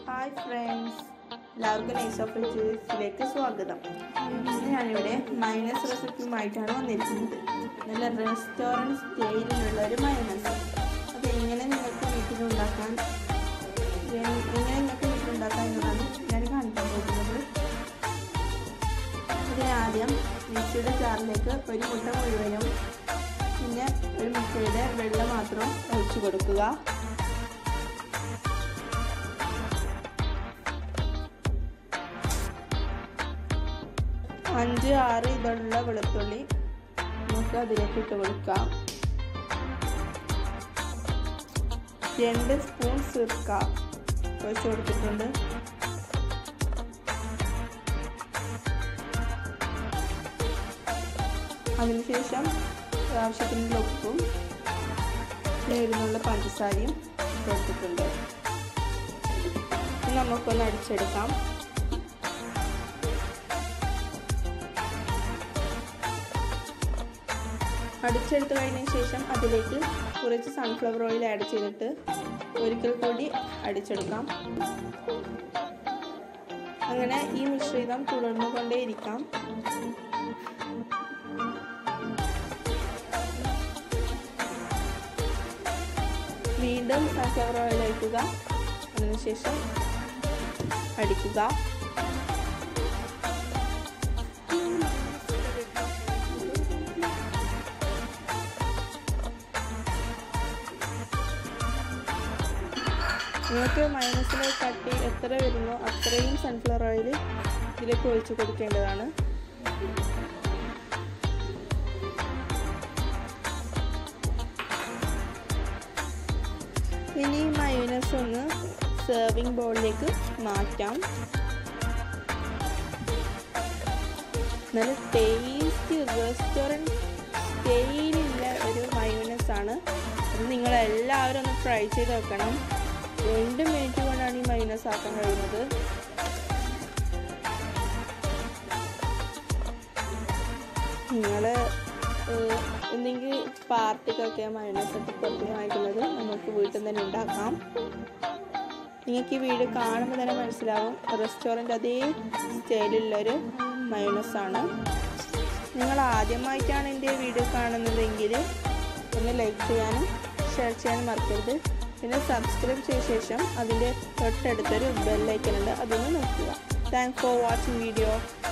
hi friends എല്ലാവർക്കും nice of ജ്യൂസിലേക്ക് സ്വാഗതം ഇന്ന് ഞാനിവിടെ മൈനസ് റെസിപ്പിയുമായിട്ടാണ് വന്നിരിക്കുന്നത് നല്ല റെസ്റ്റോറൻറ്റ് സ്റ്റൈലിലുള്ള ഒരു മൈനസ് അത് എങ്ങനെ നിങ്ങൾക്ക് വീട്ടിലുണ്ടാക്കാൻ എ- എങ്ങനെ നിങ്ങൾക്ക് വീട്ടിലുണ്ടാക്കാം എന്നതാണ് ഞാൻ കാണിക്കാൻ പോകുന്നത് അതിനാദ്യം മിക്സിയുടെ ജാറിലേക്ക് ഒരു മുട്ട മുഴുവനും പിന്നെ ഒരു മുട്ടയുടെ വെള്ളം മാത്രം ഒഴിച്ചു കൊടുക്കുക അഞ്ച് ആറ് ഇതുള്ള വെളുത്തുള്ളി നമുക്ക് അതിലേക്ക് ഇട്ട് കൊടുക്കാം രണ്ട് സ്പൂൺ സിർക്ക ഒഴിച്ച് കൊടുത്തിട്ടുണ്ട് അതിനുശേഷം ആവശ്യത്തിനുള്ള ഉപ്പും നേരിനുള്ള പഞ്ചസാരയും ചേർത്തിട്ടുണ്ട് ഇനി നമുക്കൊന്ന് അടിച്ചെടുക്കാം അടിച്ചെടുത്ത് കഴിഞ്ഞതിന് ശേഷം അതിലേക്ക് കുറച്ച് സൺഫ്ലവർ ഓയിൽ ആഡ് ചെയ്തിട്ട് ഒരിക്കൽ കൂടി അടിച്ചെടുക്കാം അങ്ങനെ ഈ മിശ്രിതം തുടർന്നു കൊണ്ടേയിരിക്കാം വീണ്ടും സൺഫ്ലവർ ഓയിൽ ഒഴിക്കുക അതിനുശേഷം അടിക്കുക നിങ്ങൾക്ക് മൈനസിലെ കട്ടി എത്ര വരുന്നോ അത്രയും സൺഫ്ലവർ ഓയിൽ ഇതിലേക്ക് ഒഴിച്ചു കൊടുക്കേണ്ടതാണ് ഇനി മയോനസ് ഒന്ന് സെർവിങ് ബൗളിലേക്ക് മാറ്റാം നല്ല ടേസ്റ്റി റെസ്റ്റോറൻറ്റ് സ്റ്റൈലുള്ള ഒരു മയോനസ് ആണ് അത് നിങ്ങൾ എല്ലാവരും ഒന്ന് ട്രൈ ചെയ്ത് നോക്കണം രണ്ട് മിനിറ്റ് കൊണ്ടാണ് ഈ മൈനസ് ആക്കാൻ കഴിയുന്നത് നിങ്ങൾ എന്തെങ്കിലും പാർട്ടിക്കൊക്കെ മൈനസ് ഒക്കെ പുറത്ത് വാങ്ങിക്കുന്നത് നമുക്ക് വീട്ടിൽ തന്നെ ഉണ്ടാക്കാം നിങ്ങൾക്ക് ഈ വീഡിയോ കാണുമ്പോൾ തന്നെ മനസ്സിലാവും റെസ്റ്റോറൻറ്റ് അതേ സ്റ്റൈലിലുള്ളൊരു മയോണസ് ആണ് നിങ്ങൾ ആദ്യമായിട്ടാണ് എൻ്റെ വീഡിയോ കാണുന്നതെങ്കിൽ ഒന്ന് ലൈക്ക് ചെയ്യാനും ഷെയർ ചെയ്യാനും മറക്കരുത് പിന്നെ സബ്സ്ക്രൈബ് ചെയ്ത ശേഷം അതിൻ്റെ തൊട്ടടുത്തൊരു ബെല്ലൈക്കൻ ഉണ്ട് അതൊന്ന് നോക്കുക താങ്ക്സ് ഫോർ വാച്ചിങ് വീഡിയോ